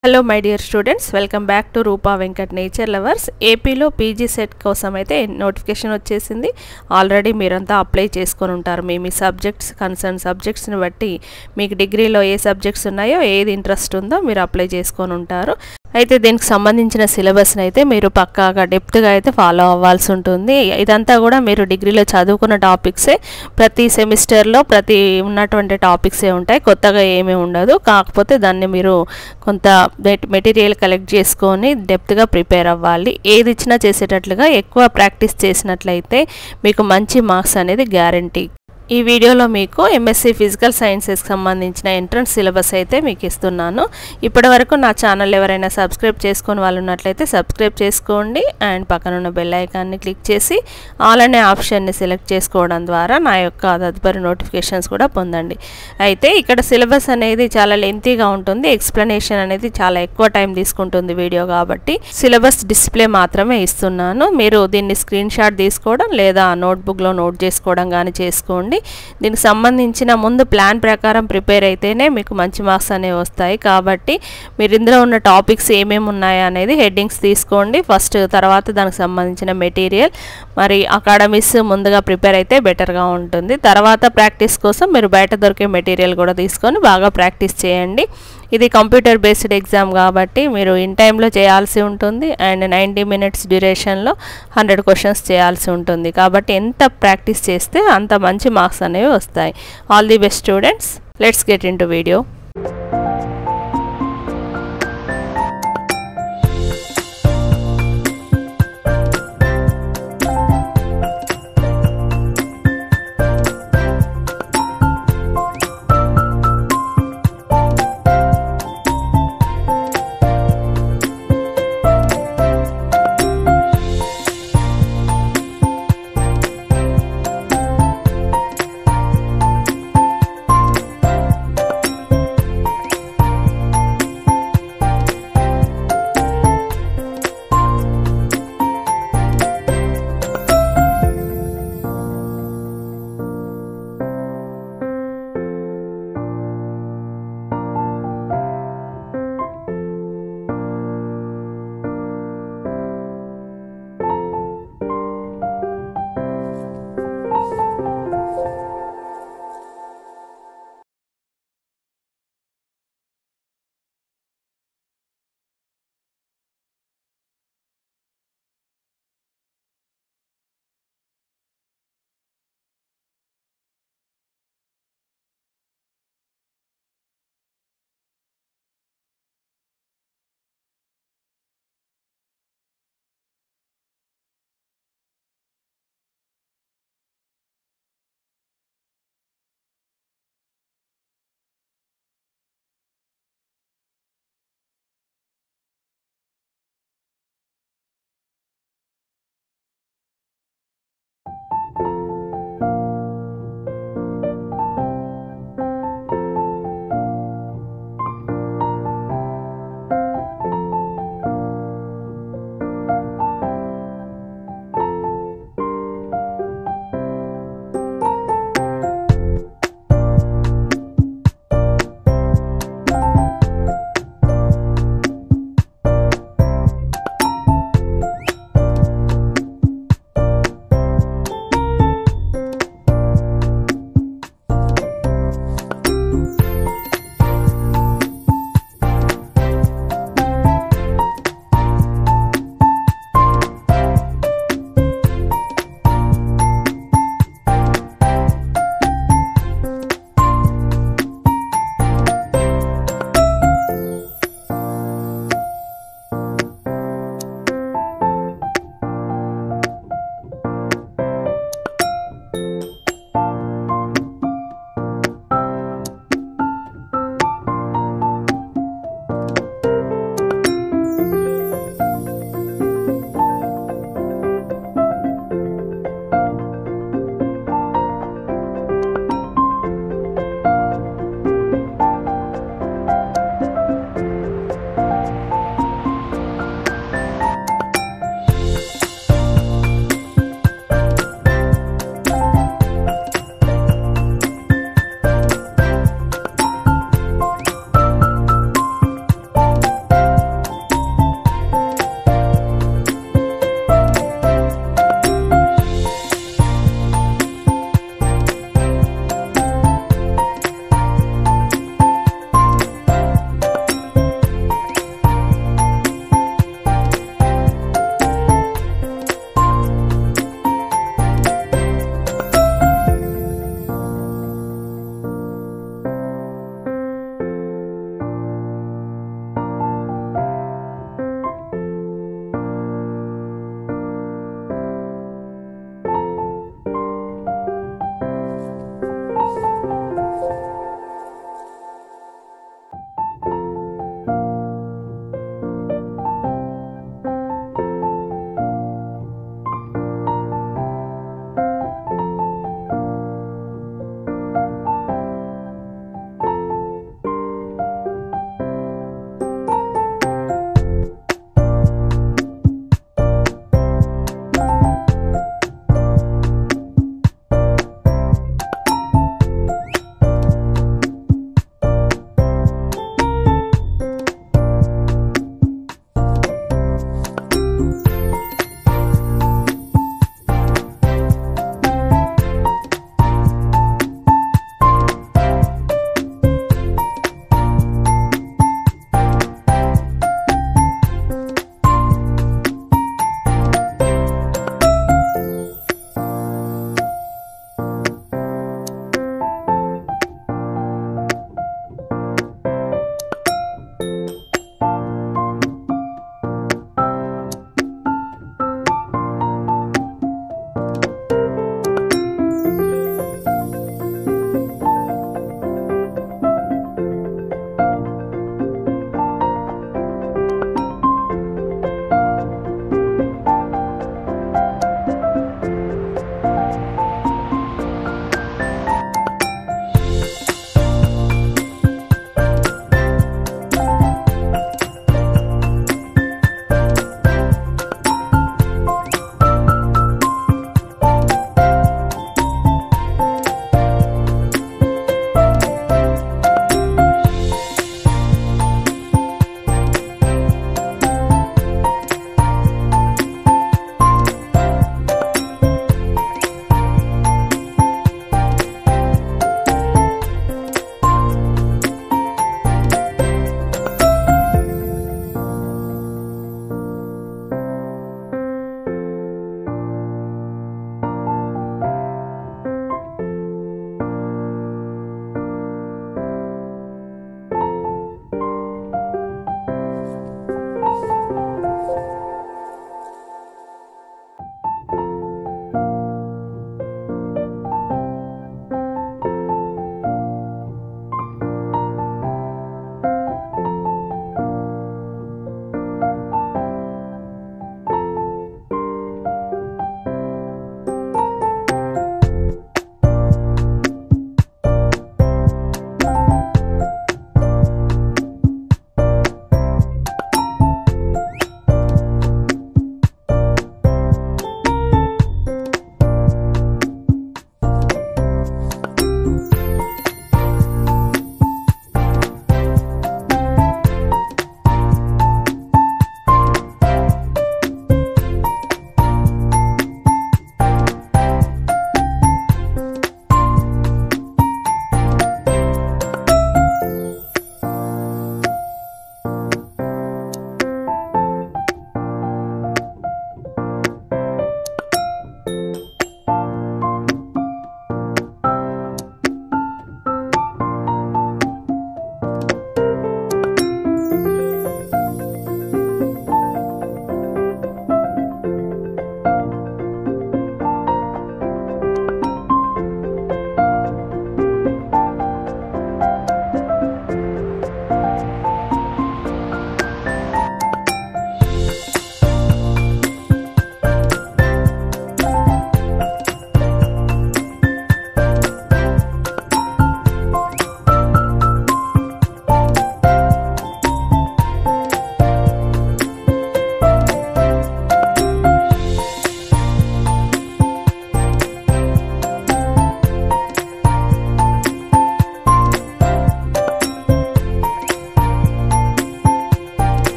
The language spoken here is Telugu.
hello my dear students welcome back to Rupa Venkat nature lovers ఏపీలో పీజీ సెట్ కోసం అయితే నోటిఫికేషన్ వచ్చేసింది ఆల్రెడీ మీరంతా అప్లై చేసుకొని ఉంటారు మీ మీ సబ్జెక్ట్స్ కన్సర్న్ సబ్జెక్ట్స్ని బట్టి మీకు డిగ్రీలో ఏ సబ్జెక్ట్స్ ఉన్నాయో ఏది ఇంట్రెస్ట్ ఉందో మీరు అప్లై చేసుకొని ఉంటారు అయితే దీనికి సంబంధించిన సిలబస్ని అయితే మీరు పక్కాగా డెప్త్గా అయితే ఫాలో అవ్వాల్సి ఉంటుంది ఇదంతా కూడా మీరు డిగ్రీలో చదువుకున్న టాపిక్సే ప్రతి సెమిస్టర్లో ప్రతి ఉన్నటువంటి టాపిక్సే ఉంటాయి కొత్తగా ఏమీ ఉండదు కాకపోతే దాన్ని మీరు కొంత మెటీరియల్ కలెక్ట్ చేసుకొని డెప్త్గా ప్రిపేర్ అవ్వాలి ఏది ఇచ్చినా చేసేటట్లుగా ఎక్కువ ప్రాక్టీస్ చేసినట్లయితే మీకు మంచి మార్క్స్ అనేది గ్యారంటీ ఈ వీడియోలో మీకు ఎంఎస్సి ఫిజికల్ సైన్సెస్కి సంబంధించిన ఎంట్రన్స్ సిలబస్ అయితే మీకు ఇస్తున్నాను ఇప్పటి వరకు నా ఛానల్ ఎవరైనా సబ్స్క్రైబ్ చేసుకొని వాళ్ళు ఉన్నట్లయితే సబ్స్క్రైబ్ చేసుకోండి అండ్ పక్కన ఉన్న బెల్ ఐకాన్ని క్లిక్ చేసి ఆల్ అనే ఆప్షన్ని సెలెక్ట్ చేసుకోవడం ద్వారా నా యొక్క తదుపరి నోటిఫికేషన్స్ కూడా పొందండి అయితే ఇక్కడ సిలబస్ అనేది చాలా లెంతీగా ఉంటుంది ఎక్స్ప్లెనేషన్ అనేది చాలా ఎక్కువ టైం తీసుకుంటుంది వీడియో కాబట్టి సిలబస్ డిస్ప్లే మాత్రమే ఇస్తున్నాను మీరు దీన్ని స్క్రీన్ షాట్ తీసుకోవడం లేదా నోట్బుక్లో నోట్ చేసుకోవడం కానీ చేసుకోండి దీనికి సంబంధించిన ముందు ప్లాన్ ప్రకారం ప్రిపేర్ అయితేనే మీకు మంచి మార్క్స్ అనేవి వస్తాయి కాబట్టి మీరు ఇందులో ఉన్న టాపిక్స్ ఏమేమి ఉన్నాయా అనేది హెడ్డింగ్స్ తీసుకోండి ఫస్ట్ తర్వాత దానికి సంబంధించిన మెటీరియల్ మరి అకాడమీస్ ముందుగా ప్రిపేర్ అయితే బెటర్గా ఉంటుంది తర్వాత ప్రాక్టీస్ కోసం మీరు బయట దొరికే మెటీరియల్ కూడా తీసుకొని బాగా ప్రాక్టీస్ చేయండి ఇది కంప్యూటర్ బేస్డ్ ఎగ్జామ్ కాబట్టి మీరు ఇన్ టైంలో చేయాల్సి ఉంటుంది అండ్ నైంటీ మినిట్స్ డ్యూరేషన్లో హండ్రెడ్ క్వశ్చన్స్ చేయాల్సి ఉంటుంది కాబట్టి ఎంత ప్రాక్టీస్ చేస్తే అంత మంచి మార్క్స్ అనేవి వస్తాయి all the best students let's get into video